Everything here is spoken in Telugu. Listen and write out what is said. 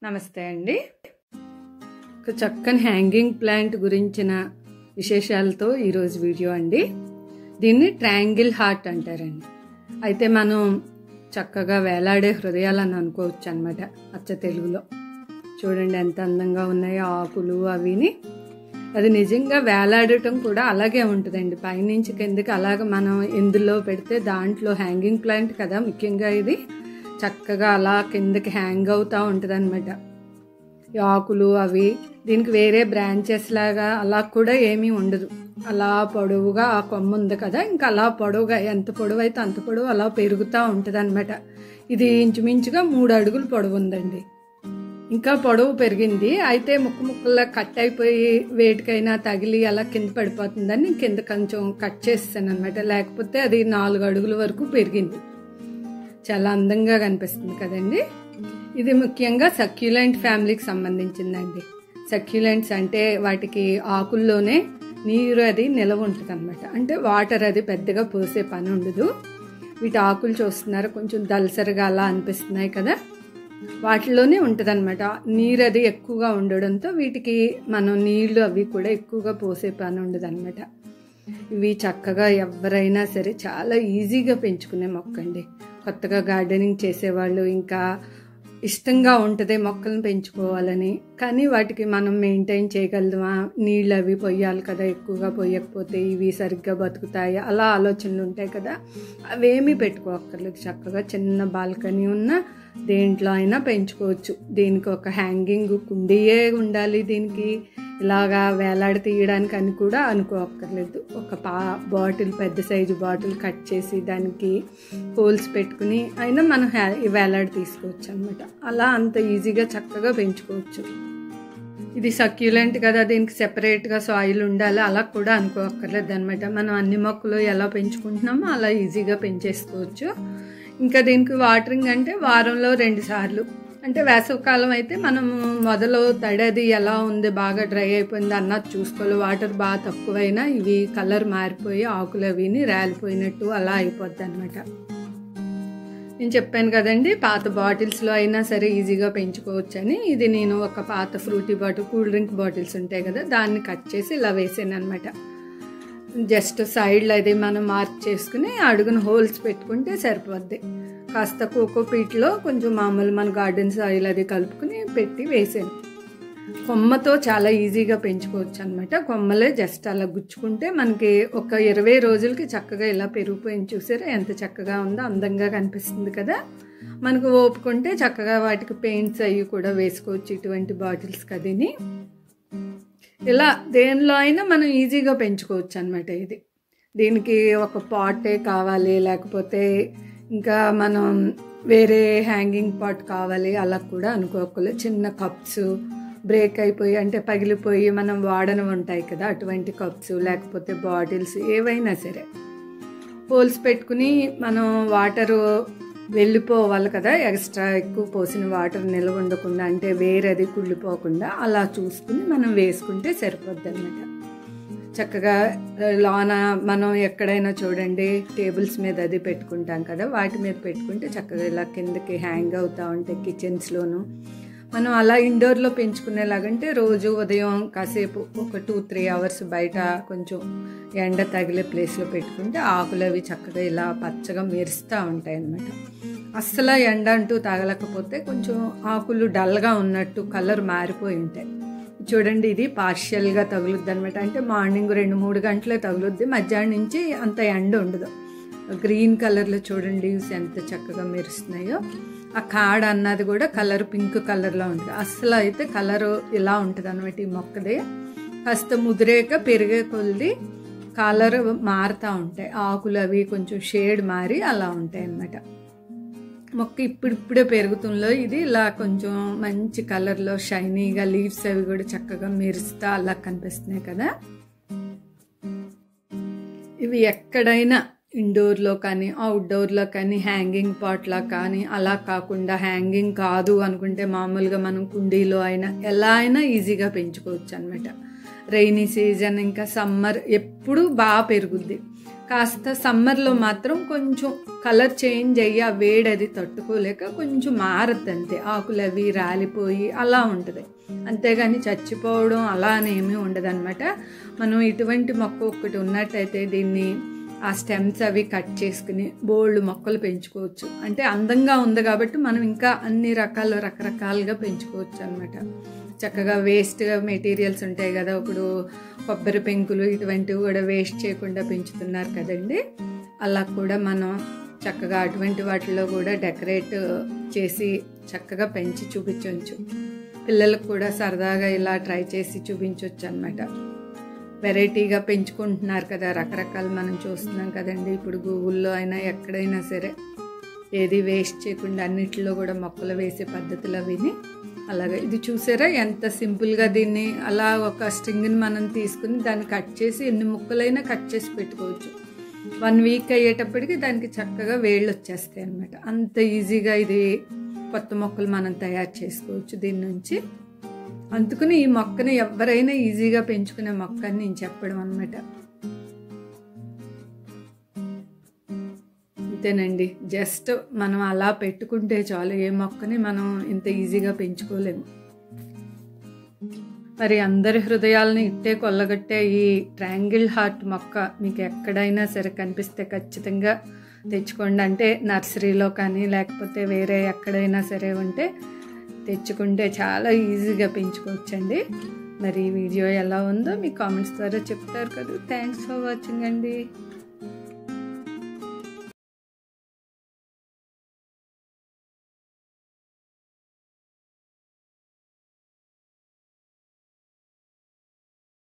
నమస్తే అండి ఒక చక్కని హ్యాంగింగ్ ప్లాంట్ గురించిన విశేషాలతో ఈరోజు వీడియో అండి దీన్ని ట్రయాంగిల్ హార్ట్ అంటారండి అయితే మనం చక్కగా వేలాడే హృదయాలని అనుకోవచ్చు అనమాట అచ్చ తెలుగులో చూడండి ఎంత అందంగా ఉన్నాయో ఆకులు అవిని అది నిజంగా వేలాడటం కూడా అలాగే ఉంటుందండి పైనుంచి కిందకి అలాగ మనం ఎందులో పెడితే దాంట్లో హ్యాంగింగ్ ప్లాంట్ కదా ముఖ్యంగా ఇది చక్కగా అలా కిందకి హ్యాంగ్ అవుతూ ఉంటుంది అనమాట ఆకులు అవి దీనికి వేరే బ్రాంచెస్ లాగా అలా కూడా ఏమీ ఉండదు అలా పొడవుగా ఆ కొమ్మ ఉంది కదా ఇంకా అలా పొడవుగా ఎంత పొడవు అయితే అంత పొడవు అలా పెరుగుతూ ఉంటుంది అనమాట ఇది ఇంచుమించుగా మూడు అడుగులు పొడవు ఉందండి ఇంకా పొడవు పెరిగింది అయితే ముక్కు ముక్కల్లో కట్ అయిపోయి వేటికైనా తగిలి అలా కింద పడిపోతుందని కింద కొంచెం కట్ చేస్తాను అనమాట లేకపోతే అది నాలుగు అడుగుల వరకు పెరిగింది చాలా అందంగా కనిపిస్తుంది కదండి ఇది ముఖ్యంగా సక్యులెంట్ ఫ్యామిలీకి సంబంధించిందండి సక్యులెంట్స్ అంటే వాటికి ఆకుల్లోనే నీరు అది నిలవ ఉంటుంది అనమాట అంటే వాటర్ అది పెద్దగా పోసే పని ఉండదు వీటి ఆకులు చూస్తున్నారు కొంచెం దలసరిగా అలా అనిపిస్తున్నాయి కదా వాటిలోనే ఉంటుంది అనమాట నీరు అది ఎక్కువగా ఉండడంతో వీటికి మనం నీళ్లు అవి కూడా ఎక్కువగా పోసే పని ఉండదు అనమాట ఇవి చక్కగా ఎవరైనా సరే చాలా ఈజీగా పెంచుకునే మొక్క అండి కొత్తగా గార్డెనింగ్ చేసేవాళ్ళు ఇంకా ఇష్టంగా ఉంటుంది మొక్కలను పెంచుకోవాలని కానీ వాటికి మనం మెయింటైన్ చేయగలమా నీళ్ళు అవి పొయ్యాలి కదా ఎక్కువగా పొయ్యకపోతే ఇవి సరిగ్గా బతుకుతాయి అలా ఆలోచనలు ఉంటాయి కదా అవేమీ పెట్టుకోక్కర్లేదు చక్కగా చిన్న బాల్కనీ ఉన్న దేంట్లో అయినా పెంచుకోవచ్చు దీనికి ఒక హ్యాంగింగ్ కుండీయే ఉండాలి దీనికి ఇలాగా వేలాడి తీయడానికి అని కూడా అనుకోక్కర్లేదు ఒక పా బాటిల్ పెద్ద సైజు బాటిల్ కట్ చేసి దానికి హోల్స్ పెట్టుకుని అయినా మనం హ్యా వేలాడి తీసుకోవచ్చు అనమాట అలా అంత ఈజీగా చక్కగా పెంచుకోవచ్చు ఇది సక్యులెంట్ కదా దీనికి సెపరేట్గా సాయిల్ ఉండాలి అలా కూడా అనుకోక్కర్లేదు అనమాట మనం అన్ని మొక్కలు ఎలా పెంచుకుంటున్నామో అలా ఈజీగా పెంచేసుకోవచ్చు ఇంకా దీనికి వాటరింగ్ అంటే వారంలో రెండు సార్లు అంటే వేసవికాలం అయితే మనము మొదలు తడది ఎలా ఉంది బాగా డ్రై అయిపోయింది అన్నది చూసుకోవాలి వాటర్ బాగా తక్కువైనా ఇవి కలర్ మారిపోయి ఆకులు అవిని రాలిపోయినట్టు అలా అయిపోద్ది అనమాట నేను చెప్పాను కదండి పాత బాటిల్స్లో అయినా సరే ఈజీగా పెంచుకోవచ్చని ఇది నేను ఒక పాత Frooti bottle cool drink bottles ఉంటాయి కదా దాన్ని కట్ చేసి ఇలా వేసాను అనమాట జస్ట్ సైడ్లో అది మనం మార్క్ చేసుకుని అడుగున హోల్స్ పెట్టుకుంటే సరిపోద్ది కాస్త కోకో పీట్లో కొంచెం మామూలు మన గార్డెన్ సాయిల్ అది కలుపుకుని పెట్టి వేసాను కొమ్మతో చాలా ఈజీగా పెంచుకోవచ్చు అనమాట కొమ్మలే జస్ట్ అలా గుచ్చుకుంటే మనకి ఒక ఇరవై రోజులకి చక్కగా ఇలా పెరిగిపోయింది చూసారా ఎంత చక్కగా ఉందో అందంగా కనిపిస్తుంది కదా మనకు ఓపుకుంటే చక్కగా వాటికి పెయింట్స్ అవి కూడా వేసుకోవచ్చు ఇటువంటి బాటిల్స్ కదిని ఇలా దేనిలో అయినా మనం ఈజీగా పెంచుకోవచ్చు అనమాట ఇది దీనికి ఒక పాటే కావాలి లేకపోతే ఇంకా మనం వేరే హ్యాంగింగ్ పాట్ కావాలి అలా కూడా అనుకోకూడదు చిన్న కప్స్ బ్రేక్ అయిపోయి అంటే పగిలిపోయి మనం వాడని ఉంటాయి కదా అటువంటి కప్స్ లేకపోతే బాటిల్స్ ఏవైనా సరే హోల్స్ పెట్టుకుని మనం వాటరు వెళ్ళిపోవాలి కదా ఎక్స్ట్రా ఎక్కువ పోసిన వాటర్ నిల్వ ఉండకుండా అంటే వేరేది కుళ్ళిపోకుండా అలా చూసుకుని మనం వేసుకుంటే సరిపోద్ది అనమాట చక్కగా లోన మనం ఎక్కడైనా చూడండి టేబుల్స్ మీద అది పెట్టుకుంటాం కదా వాటి మీద పెట్టుకుంటే చక్కగా ఇలా కిందకి హ్యాంగ్ అవుతూ ఉంటాయి కిచెన్స్లోను మనం అలా ఇండోర్లో పెంచుకునేలాగంటే రోజు ఉదయం కాసేపు ఒక టూ త్రీ అవర్స్ బయట కొంచెం ఎండ తగిలే ప్లేస్లో పెట్టుకుంటే ఆకులు అవి చక్కగా ఇలా పచ్చగా మెరుస్తూ ఉంటాయి అన్నమాట అస్సలు ఎండ అంటూ తగలకపోతే కొంచెం ఆకులు డల్గా ఉన్నట్టు కలర్ మారిపోయి ఉంటాయి చూడండి ఇది పార్షియల్గా తగులుద్ది అనమాట అంటే మార్నింగ్ రెండు మూడు గంటలే తగులుద్ది మధ్యాహ్నం నుంచి అంత ఎండ ఉండదు గ్రీన్ కలర్లో చూడండి లీవ్స్ ఎంత చక్కగా మెరుస్తున్నాయో ఆ కాడ అన్నది కూడా కలర్ పింక్ కలర్లో ఉంటుంది అస్సలు అయితే కలర్ ఇలా ఉంటుంది అనమాట ఈ మొక్కది కాస్త ముదిరేక పెరిగే కొద్ది కలర్ మారుతూ ఉంటాయి ఆకులు అవి కొంచెం షేడ్ మారి అలా ఉంటాయి అన్నమాట మొక్క ఇప్పుడిప్పుడే పెరుగుతుందో ఇది ఇలా కొంచెం మంచి కలర్లో షైనీగా లీవ్స్ అవి కూడా చక్కగా మెరుస్తా అలా కనిపిస్తున్నాయి కదా ఇవి ఎక్కడైనా ఇండోర్లో కానీ అవుట్డోర్లో కానీ హ్యాంగింగ్ పాట్లా కానీ అలా కాకుండా హ్యాంగింగ్ కాదు అనుకుంటే మామూలుగా మనం కుండీలో అయినా ఎలా అయినా ఈజీగా పెంచుకోవచ్చు అనమాట రైనీ సీజన్ ఇంకా సమ్మర్ ఎప్పుడు బాగా పెరుగుద్ది కాస్త సమ్మర్లో మాత్రం కొంచెం కలర్ చేంజ్ అయ్యి ఆ వేడి అది తట్టుకోలేక కొంచెం మారద్దు అంతే ఆకులు అవి రాలిపోయి అలా ఉంటుంది అంతేగాని చచ్చిపోవడం అలా అనేమీ ఉండదన్నమాట మనం ఇటువంటి మొక్క ఒక్కటి ఉన్నట్టయితే దీన్ని ఆ స్టెమ్స్ అవి కట్ చేసుకుని బోల్డ్ మొక్కలు పెంచుకోవచ్చు అంటే అందంగా ఉంది కాబట్టి మనం ఇంకా అన్ని రకాల రకరకాలుగా పెంచుకోవచ్చు అనమాట చక్కగా వేస్ట్ మెటీరియల్స్ ఉంటాయి కదా ఇప్పుడు కొబ్బరి పెంకులు ఇటువంటివి కూడా వేస్ట్ చేయకుండా పెంచుతున్నారు కదండి అలా కూడా మనం చక్కగా అటువంటి వాటిలో కూడా డెకరేట్ చేసి చక్కగా పెంచి చూపించవచ్చు పిల్లలకు కూడా సరదాగా ఇలా ట్రై చేసి చూపించవచ్చు అనమాట వెరైటీగా పెంచుకుంటున్నారు కదా రకరకాలు మనం చూస్తున్నాం కదండి ఇప్పుడు గూగుల్లో అయినా ఎక్కడైనా సరే ఏది వేస్ట్ చేయకుండా అన్నిటిలో కూడా మొక్కలు వేసే పద్ధతులు అవిని అలాగే ఇది చూసారా ఎంత సింపుల్గా దీన్ని అలా ఒక స్ట్రింగ్ని మనం తీసుకుని దాన్ని కట్ చేసి ఎన్ని ముక్కలైనా కట్ చేసి పెట్టుకోవచ్చు వన్ వీక్ అయ్యేటప్పటికి దానికి చక్కగా వేళ్ళు వచ్చేస్తాయి అనమాట అంత ఈజీగా ఇది కొత్త మొక్కలు మనం తయారు చేసుకోవచ్చు దీని నుంచి అందుకని ఈ మొక్కని ఎవరైనా ఈజీగా పెంచుకునే మొక్క అని నేను చెప్పడం అనమాట అంతేనండి జస్ట్ మనం అలా పెట్టుకుంటే చాలు ఏ మొక్కని మనం ఇంత ఈజీగా పెంచుకోలేము మరి అందరి హృదయాలను ఇట్టే కొల్లగట్టే ఈ ట్రయాంగిల్ హార్ట్ మొక్క మీకు ఎక్కడైనా సరే కనిపిస్తే ఖచ్చితంగా తెచ్చుకోండి అంటే నర్సరీలో కానీ లేకపోతే వేరే ఎక్కడైనా సరే ఉంటే తెచ్చుకుంటే చాలా ఈజీగా పెంచుకోవచ్చండి మరి ఈ వీడియో ఎలా ఉందో మీ కామెంట్స్ ద్వారా చెప్తారు కదా థ్యాంక్స్ ఫర్ వాచింగ్ అండి